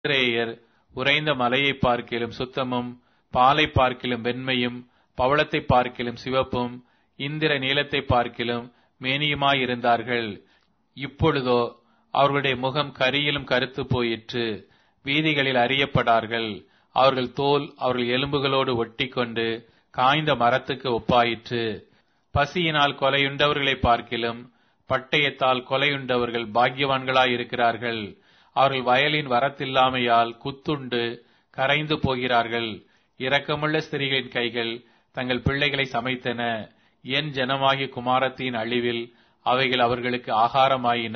இஸ்ரேயர் உறைந்த மலையை பார்க்கிலும் சுத்தமும் பாலை பார்க்கிலும் வெண்மையும் பவளத்தை பார்க்கிலும் சிவப்பும் இந்திர நீலத்தை பார்க்கிலும் மேனியுமாயிருந்தார்கள் இப்பொழுதோ அவர்களுடைய முகம் கரியிலும் கருத்து போயிற்று வீதிகளில் அறியப்படார்கள் அவர்கள் தோல் அவர்கள் எலும்புகளோடு ஒட்டிக்கொண்டு காய்ந்த மரத்துக்கு ஒப்பாயிற்று பசியினால் கொலையுண்டவர்களை பார்க்கிலும் பட்டயத்தால் கொலையுண்டவர்கள் பாக்கியவான்களாயிருக்கிறார்கள் அவர்கள் வயலின் வரத்தில்லாமையால் குத்துண்டு கரைந்து போகிறார்கள் இரக்கமுள்ள ஸ்திரீகளின் கைகள் தங்கள் பிள்ளைகளை சமைத்தன என் ஜனமாகிய குமாரத்தின் அழிவில் அவைகள் அவர்களுக்கு ஆகாரமாயின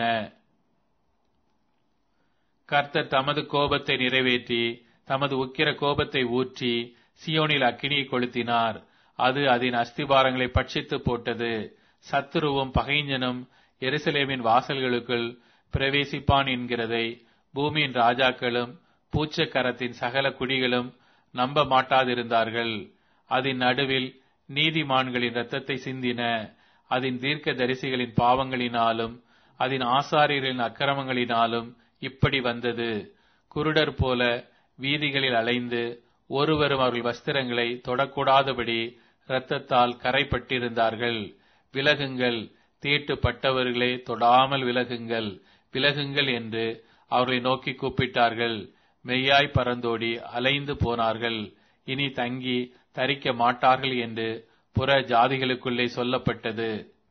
கர்த்தர் தமது கோபத்தை நிறைவேற்றி தமது உக்கிர கோபத்தை ஊற்றி சியோனில் அக்கினியை கொளுத்தினார் அது அதன் அஸ்திபாரங்களை பட்சித்து போட்டது சத்துருவும் பகைஞனும் எருசலேமின் வாசல்களுக்குள் பிரவேசிப்பான் என்கிறதை பூமியின் ராஜாக்களும் பூச்சக்கரத்தின் சகல குடிகளும் நம்ப மாட்டாதிருந்தார்கள் அதன் நடுவில் நீதிமான்களின் இரத்தத்தை சிந்தின அதன் தீர்க்க தரிசிகளின் பாவங்களினாலும் அதன் ஆசாரியர்களின் அக்கிரமங்களினாலும் இப்படி வந்தது குருடர் போல வீதிகளில் அலைந்து ஒருவரும் அவர்கள் வஸ்திரங்களை தொடக்கூடாதபடி இரத்தத்தால் கரைப்பட்டிருந்தார்கள் விலகுங்கள் தீட்டுப்பட்டவர்களே தொடாமல் விலகுங்கள் விலகுங்கள் என்று அவர்களை நோக்கி கூப்பிட்டார்கள் மெய்யாய் பறந்தோடி அலைந்து போனார்கள் இனி தங்கி தரிக்க மாட்டார்கள் என்று புற ஜாதிகளுக்குள்ளே சொல்லப்பட்டது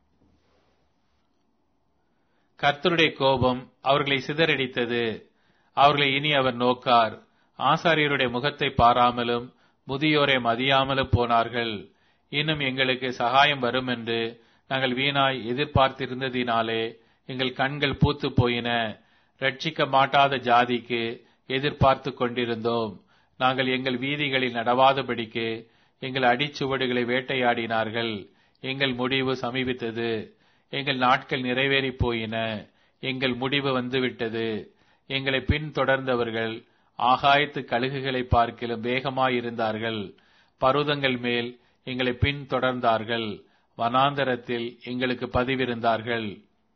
கர்த்தருடைய கோபம் அவர்களை சிதறடித்தது அவர்களை இனி அவர் நோக்கார் ஆசாரியருடைய முகத்தை பாராமலும் முதியோரை மதியாமலும் போனார்கள் இன்னும் எங்களுக்கு சகாயம் வரும் என்று நாங்கள் வீணாய் எதிர்பார்த்திருந்ததினாலே எங்கள் கண்கள் பூத்து போயின ரட்சிக்க மாட்டாத ஜாதிக்கு எதிர்பார்த்து கொண்டிருந்தோம் நாங்கள் எங்கள் வீதிகளில் நடவாதபடிக்கு எங்கள் அடிச்சுவடுகளை வேட்டையாடினார்கள் எங்கள் முடிவு சமீபித்தது எங்கள் நாட்கள் நிறைவேறி போயின எங்கள் முடிவு வந்துவிட்டது எங்களை பின்தொடர்ந்தவர்கள் ஆகாயத்து கழுகுகளை பார்க்கிலும் வேகமாயிருந்தார்கள் பருவதங்கள் மேல் எங்களை பின்தொடர்ந்தார்கள் வனாந்தரத்தில் எங்களுக்கு பதிவிருந்தார்கள்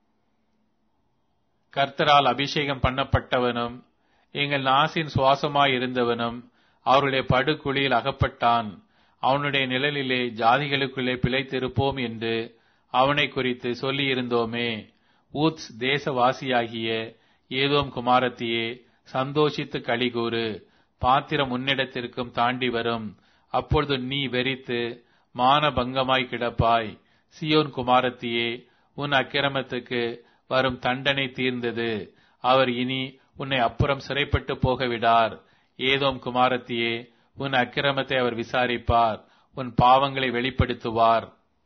கர்த்தரால் அபிஷேகம் பண்ணப்பட்டவனும் எங்கள் நாசின் சுவாசமாயிருந்தவனும் அவருடைய படுகுழியில் அகப்பட்டான் அவனுடைய நிழலிலே ஜாதிகளுக்குள்ளே பிழைத்திருப்போம் என்று அவனை குறித்து சொல்லியிருந்தோமே ஊத்ஸ் தேசவாசியாகிய ஏதோம் குமாரத்தியே சந்தோஷித்து கலிகூறு பாத்திரம் உன்னிடத்திற்கும் தாண்டி வரும் அப்பொழுது நீ வெறித்து மானபங்கமாய் கிடப்பாய் சியோன் குமாரத்தியே உன் அக்கிரமத்துக்கு வரும் தண்டனை தீர்ந்தது அவர் இனி உன்னை அப்புறம் சிறைப்பட்டு போகவிடார் ஏதோம் குமாரத்தியே உன் அக்கிரமத்தை அவர் விசாரிப்பார் உன் பாவங்களை வெளிப்படுத்துவார்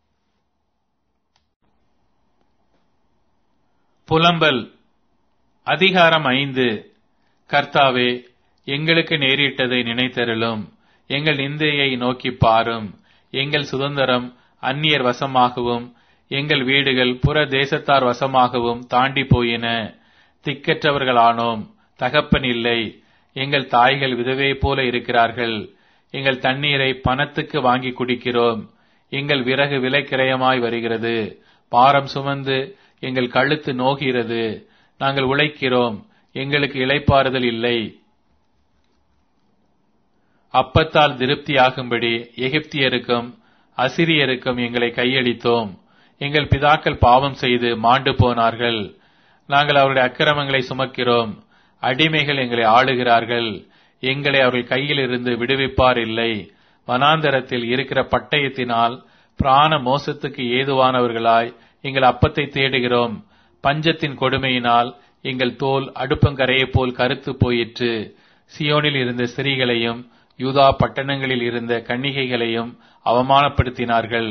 புலம்பல் அதிகாரம் ஐந்து கர்த்தாவே எங்களுக்கு நேரிட்டதை நினைத்தருளும் எங்கள் நிந்தையை நோக்கி பாரும் எங்கள் சுதந்திரம் அந்நியர் வசமாகவும் எங்கள் வீடுகள் புற தேசத்தார் வசமாகவும் தாண்டி போயின திக்கற்றவர்களானோம் தகப்பன் இல்லை எங்கள் தாய்கள் விதவை போல இருக்கிறார்கள் எங்கள் தண்ணீரை பணத்துக்கு வாங்கி குடிக்கிறோம் எங்கள் விறகு விலைக்கிரயமாய் வருகிறது பாரம் சுமந்து எங்கள் கழுத்து நோகிறது நாங்கள் உழைக்கிறோம் எங்களுக்கு இளைப்பாறுதல் இல்லை அப்பத்தால் திருப்தியாகும்படி எகிப்தியருக்கும் அசிரியருக்கும் எங்களை கையளித்தோம் எங்கள் பிதாக்கள் பாவம் செய்து மாண்டு போனார்கள் நாங்கள் அவருடைய அக்கிரமங்களை சுமக்கிறோம் அடிமைகள் எங்களை ஆளுகிறார்கள் எங்களை அவர்கள் கையில் இருந்து விடுவிப்பார் இல்லை வனாந்தரத்தில் இருக்கிற பட்டயத்தினால் பிராண மோசத்துக்கு ஏதுவானவர்களாய் எங்கள் அப்பத்தை தேடுகிறோம் பஞ்சத்தின் கொடுமையினால் எங்கள் தோல் அடுப்பங்கரையைப் போல் கருத்து போயிற்று சியோனில் இருந்த ஸ்திரீகளையும் யூதா பட்டணங்களில் இருந்த கன்னிகைகளையும் அவமானப்படுத்தினார்கள்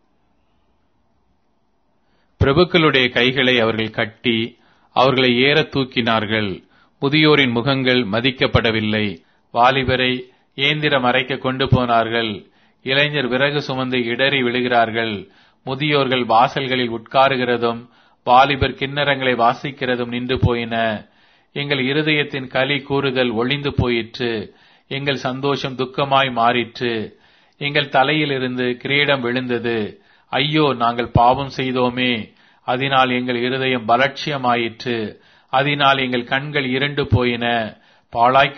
பிரபுக்களுடைய கைகளை அவர்கள் கட்டி அவர்களை ஏற தூக்கினார்கள் முதியோரின் முகங்கள் மதிக்கப்படவில்லை வாலிபரை ஏந்திரம் அரைக்க கொண்டு போனார்கள் இளைஞர் விறகு சுமந்து இடறி விழுகிறார்கள் முதியோர்கள் வாசல்களில் உட்காருகிறதும் வாலிபர் கிண்ணறங்களை வாசிக்கிறதும் நின்று போயின எங்கள் இருதயத்தின் களி கூறுதல் ஒளிந்து போயிற்று எங்கள் சந்தோஷம் துக்கமாய் மாறிற்று எங்கள் தலையிலிருந்து கிரீடம் விழுந்தது ஐயோ நாங்கள் பாவம் செய்தோமே அதனால் எங்கள் இருதயம் பலட்சியமாயிற்று அதனால் எங்கள் கண்கள் இருண்டு போயின பாழாய்